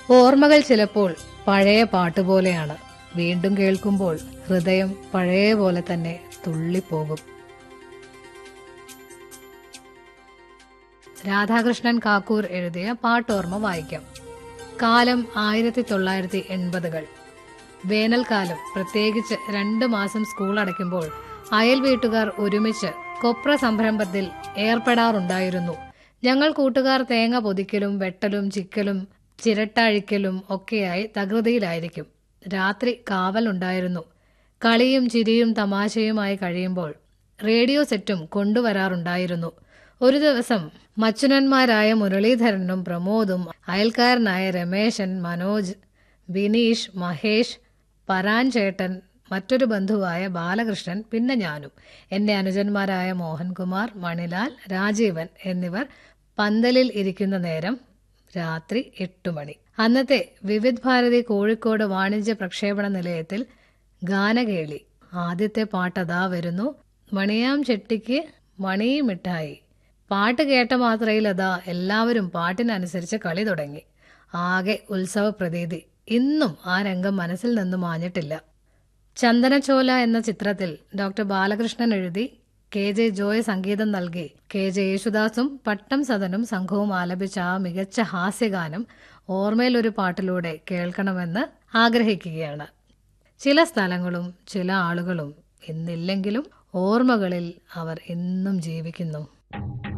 ഓർമ്മകൾ ചിലപ്പോൾ പഴയ പാട്ടുപോലെയാണ് വീണ്ടും കേൾക്കുമ്പോൾ ഹൃദയം പഴയ പോലെ തന്നെ തുള്ളിപ്പോകും രാധാകൃഷ്ണൻ കാക്കൂർ എഴുതിയ പാട്ടോർമ്മ വായിക്കാം കാലം ആയിരത്തി തൊള്ളായിരത്തി എൺപതുകൾ വേനൽക്കാലം പ്രത്യേകിച്ച് രണ്ട് മാസം സ്കൂൾ അടയ്ക്കുമ്പോൾ അയൽ വീട്ടുകാർ ഒരുമിച്ച് കൊപ്ര സംരംഭത്തിൽ ഏർപ്പെടാറുണ്ടായിരുന്നു ഞങ്ങൾ കൂട്ടുകാർ തേങ്ങ പൊതിക്കലും വെട്ടലും ചിക്കലും ചിരട്ടഴിക്കലും ഒക്കെയായി തകൃതിയിലായിരിക്കും രാത്രി കാവലുണ്ടായിരുന്നു കളിയും ചിരിയും തമാശയുമായി കഴിയുമ്പോൾ റേഡിയോ സെറ്റും കൊണ്ടുവരാറുണ്ടായിരുന്നു ഒരു ദിവസം മച്ചുനന്മാരായ മുരളീധരനും പ്രമോദും അയൽക്കാരനായ രമേശൻ മനോജ് ബിനീഷ് മഹേഷ് പരാൻ ചേട്ടൻ മറ്റൊരു ബന്ധുവായ ബാലകൃഷ്ണൻ പിന്നെ ഞാനും എന്റെ അനുജന്മാരായ മോഹൻകുമാർ മണിലാൽ രാജീവൻ എന്നിവർ പന്തലിൽ ഇരിക്കുന്ന നേരം രാത്രി എട്ടു മണി അന്നത്തെ വിവിധ് ഭാരതി കോഴിക്കോട് വാണിജ്യ പ്രക്ഷേപണ നിലയത്തിൽ ഗാനകേളി ആദ്യത്തെ പാട്ടതാ വരുന്നു മണിയാം ചെട്ടിക്ക് മണി മിഠായി പാട്ട് കേട്ട മാത്രയിൽ അതാ എല്ലാവരും പാട്ടിനനുസരിച്ച് കളി തുടങ്ങി ആകെ ഉത്സവ പ്രതീതി ഇന്നും ആ രംഗം മനസ്സിൽ നിന്നും മാഞ്ഞിട്ടില്ല ചന്ദനച്ചോല എന്ന ചിത്രത്തിൽ ഡോക്ടർ ബാലകൃഷ്ണൻ എഴുതി കെ ജെ ജോയ് സംഗീതം നൽകി കെ ജെ യേശുദാസും പട്ടം സദനും സംഘവും ആലപിച്ച ആ മികച്ച ഹാസ്യഗാനം ഓർമ്മയിൽ ഒരു പാട്ടിലൂടെ കേൾക്കണമെന്ന് ആഗ്രഹിക്കുകയാണ് ചില സ്ഥലങ്ങളും ചില ആളുകളും ഇന്നില്ലെങ്കിലും ഓർമ്മകളിൽ അവർ എന്നും ജീവിക്കുന്നു